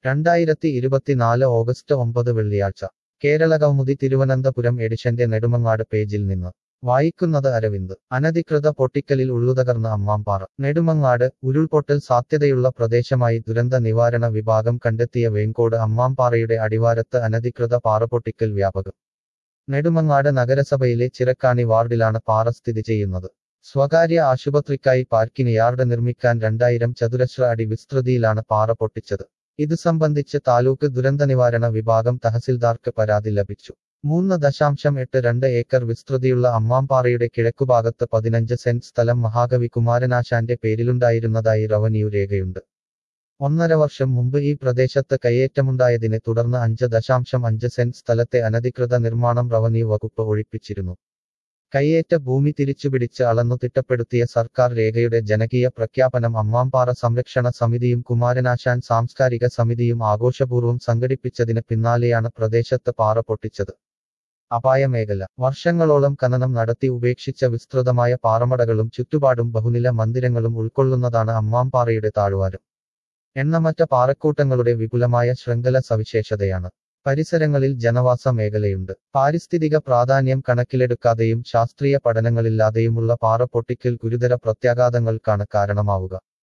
രണ്ടായിരത്തി ഇരുപത്തിനാല് ഓഗസ്റ്റ് ഒമ്പത് വെള്ളിയാഴ്ച കേരളകൗമുദി തിരുവനന്തപുരം എഡിഷന്റെ നെടുമങ്ങാട് പേജിൽ നിന്ന് വായിക്കുന്നത് അരവിന്ദ് അനധികൃത പൊട്ടിക്കലിൽ ഉള്ളുതകർന്ന അമ്മാംപാറ നെടുമങ്ങാട് ഉരുൾപൊട്ടൽ സാധ്യതയുള്ള പ്രദേശമായി ദുരന്ത നിവാരണ വിഭാഗം കണ്ടെത്തിയ വേങ്കോട് അമ്മാംപാറയുടെ അടിവാരത്ത് അനധികൃത പാറപൊട്ടിക്കൽ വ്യാപകം നെടുമങ്ങാട് നഗരസഭയിലെ ചിറക്കാണി വാർഡിലാണ് പാറ സ്ഥിതി ചെയ്യുന്നത് സ്വകാര്യ ആശുപത്രിക്കായി പാർക്കിന് യാർഡ് നിർമ്മിക്കാൻ രണ്ടായിരം ചതുരശ്ര അടി വിസ്തൃതിയിലാണ് പാറ പൊട്ടിച്ചത് ഇത് സംബന്ധിച്ച് താലൂക്ക് ദുരന്തനിവാരണ വിഭാഗം തഹസിൽദാർക്ക് പരാതി ലഭിച്ചു മൂന്ന് ദശാംശം എട്ട് രണ്ട് ഏക്കർ വിസ്തൃതിയുള്ള അമ്മാംപാറയുടെ കിഴക്കുഭാഗത്ത് പതിനഞ്ച് സെന്റ് സ്ഥലം മഹാകവി കുമാരനാശാന്റെ പേരിലുണ്ടായിരുന്നതായി റവന്യൂ രേഖയുണ്ട് ഒന്നര വർഷം മുമ്പ് ഈ പ്രദേശത്ത് കയ്യേറ്റമുണ്ടായതിനെ തുടർന്ന് അഞ്ച് ദശാംശം അഞ്ച് സെന്റ് സ്ഥലത്തെ അനധികൃത നിർമ്മാണം റവന്യൂ വകുപ്പ് ഒഴിപ്പിച്ചിരുന്നു കയ്യേറ്റ ഭൂമി തിരിച്ചുപിടിച്ച് അളന്നു തിട്ടപ്പെടുത്തിയ സർക്കാർ രേഖയുടെ ജനകീയ പ്രഖ്യാപനം അമ്മാംപാറ സംരക്ഷണ സമിതിയും കുമാരനാശാൻ സാംസ്കാരിക സമിതിയും ആഘോഷപൂർവ്വം സംഘടിപ്പിച്ചതിന് പിന്നാലെയാണ് പ്രദേശത്ത് പാറ പൊട്ടിച്ചത് അപായമേഖല വർഷങ്ങളോളം ഖനനം നടത്തി ഉപേക്ഷിച്ച വിസ്തൃതമായ പാറമടകളും ചുറ്റുപാടും ബഹുനില മന്ദിരങ്ങളും ഉൾക്കൊള്ളുന്നതാണ് അമ്മാംപാറയുടെ താഴ്വാരം എണ്ണമറ്റ പാറക്കൂട്ടങ്ങളുടെ വിപുലമായ ശൃംഖല സവിശേഷതയാണ് പരിസരങ്ങളിൽ ജനവാസ മേഖലയുണ്ട് പാരിസ്ഥിതിക പ്രാധാന്യം കണക്കിലെടുക്കാതെയും ശാസ്ത്രീയ പഠനങ്ങളില്ലാതെയുമുള്ള പാറ പൊട്ടിക്കൽ ഗുരുതര പ്രത്യാഘാതങ്ങൾക്കാണ് കാരണമാവുക